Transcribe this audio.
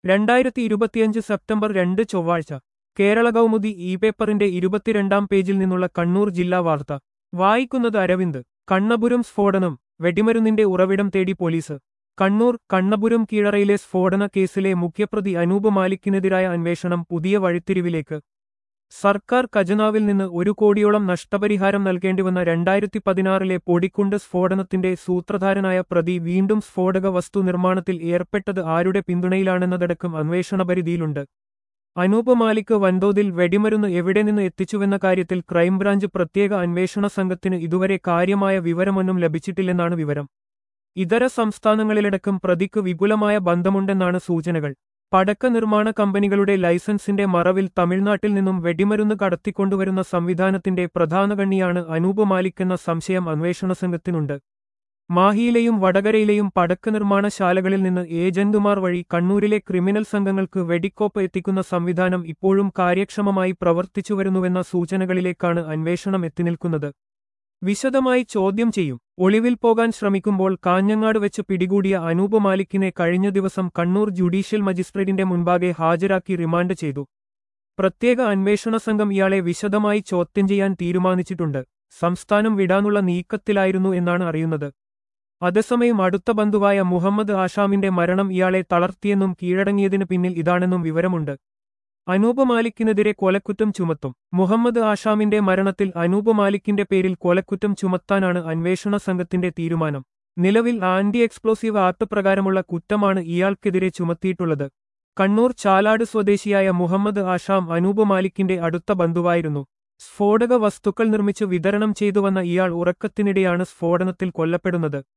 രണ്ടായിരത്തി ഇരുപത്തിയഞ്ച് സെപ്റ്റംബർ രണ്ട് ചൊവ്വാഴ്ച കേരള കൗമുദി ഇ പേപ്പറിന്റെ ഇരുപത്തിരണ്ടാം പേജിൽ നിന്നുള്ള കണ്ണൂർ ജില്ലാ വാർത്ത വായിക്കുന്നത് അരവിന്ദ് കണ്ണപുരം സ്ഫോടനം വെടിമരുന്നിന്റെ ഉറവിടം തേടി പോലീസ് കണ്ണൂർ കണ്ണപുരം കീഴറയിലെ സ്ഫോടന കേസിലെ മുഖ്യപ്രതി അനൂപ് മാലിക്കിനെതിരായ അന്വേഷണം പുതിയ വഴിത്തിരിവിലേക്ക് സർക്കാർ ഖജനാവിൽ നിന്ന് ഒരു കോടിയോളം നഷ്ടപരിഹാരം നൽകേണ്ടിവന്ന രണ്ടായിരത്തി പതിനാറിലെ പൊടിക്കുണ്ട് സ്ഫോടനത്തിന്റെ സൂത്രധാരനായ പ്രതി വീണ്ടും സ്ഫോടക വസ്തു നിർമ്മാണത്തിൽ ഏർപ്പെട്ടത് ആരുടെ പിന്തുണയിലാണെന്നതടക്കം അന്വേഷണപരിധിയിലുണ്ട് അനൂപ് മാലിക് വൻതോതിൽ വെടിമരുന്ന് എവിടെ നിന്ന് എത്തിച്ചുവെന്ന കാര്യത്തിൽ ക്രൈംബ്രാഞ്ച് പ്രത്യേക അന്വേഷണ സംഘത്തിന് ഇതുവരെ കാര്യമായ വിവരമൊന്നും ലഭിച്ചിട്ടില്ലെന്നാണ് വിവരം ഇതര സംസ്ഥാനങ്ങളിലടക്കം പ്രതിക്ക് വിപുലമായ ബന്ധമുണ്ടെന്നാണ് സൂചനകൾ പടക്ക നിർമ്മാണ കമ്പനികളുടെ ലൈസൻസിന്റെ മറവിൽ തമിഴ്നാട്ടിൽ നിന്നും വെടിമരുന്ന് കടത്തിക്കൊണ്ടുവരുന്ന സംവിധാനത്തിന്റെ പ്രധാന കണ്ണിയാണ് അനൂപ് മാലിക് എന്ന സംശയം അന്വേഷണ സംഘത്തിനുണ്ട് മാഹിയിലെയും വടകരയിലെയും പടക്ക നിർമ്മാണശാലകളിൽ നിന്ന് ഏജന്റുമാർ വഴി കണ്ണൂരിലെ ക്രിമിനൽ സംഘങ്ങൾക്ക് വെടിക്കോപ്പ് എത്തിക്കുന്ന സംവിധാനം ഇപ്പോഴും കാര്യക്ഷമമായി പ്രവർത്തിച്ചുവരുന്നുവെന്ന സൂചനകളിലേക്കാണ് അന്വേഷണം എത്തിനിൽക്കുന്നത് വിശദമായി ചോദ്യം ചെയ്യും ഒളിവിൽ പോകാൻ ശ്രമിക്കുമ്പോൾ കാഞ്ഞങ്ങാട് വെച്ച് പിടികൂടിയ അനൂപ് മാലിക്കിനെ കഴിഞ്ഞ ദിവസം കണ്ണൂർ ജുഡീഷ്യൽ മജിസ്ട്രേറ്റിന്റെ മുൻപാകെ ഹാജരാക്കി റിമാൻഡ് ചെയ്തു പ്രത്യേക അന്വേഷണ സംഘം ഇയാളെ വിശദമായി ചോദ്യം ചെയ്യാൻ തീരുമാനിച്ചിട്ടുണ്ട് സംസ്ഥാനം വിടാനുള്ള നീക്കത്തിലായിരുന്നു എന്നാണ് അറിയുന്നത് അതേസമയം അടുത്ത ബന്ധുവായ മുഹമ്മദ് ആഷാമിന്റെ മരണം ഇയാളെ തളർത്തിയെന്നും കീഴടങ്ങിയതിനു പിന്നിൽ ഇതാണെന്നും വിവരമുണ്ട് അനൂപ് മാലിക്കിനെതിരെ കൊലക്കുറ്റം ചുമത്തും മുഹമ്മദ് ആഷാമിന്റെ മരണത്തിൽ അനൂപ് മാലിക്കിന്റെ പേരിൽ കൊലക്കുറ്റം ചുമത്താനാണ് അന്വേഷണ സംഘത്തിന്റെ തീരുമാനം നിലവിൽ ആന്റി എക്സ്പ്ലോസീവ് ആക്ട് പ്രകാരമുള്ള കുറ്റമാണ് ഇയാൾക്കെതിരെ ചുമത്തിയിട്ടുള്ളത് കണ്ണൂർ ചാലാട് സ്വദേശിയായ മുഹമ്മദ് ആഷാം അനൂപ് മാലിക്കിന്റെ അടുത്ത ബന്ധുവായിരുന്നു സ്ഫോടക വസ്തുക്കൾ നിർമ്മിച്ച് വിതരണം ചെയ്തുവന്ന ഇയാൾ ഉറക്കത്തിനിടെയാണ് സ്ഫോടനത്തിൽ കൊല്ലപ്പെടുന്നത്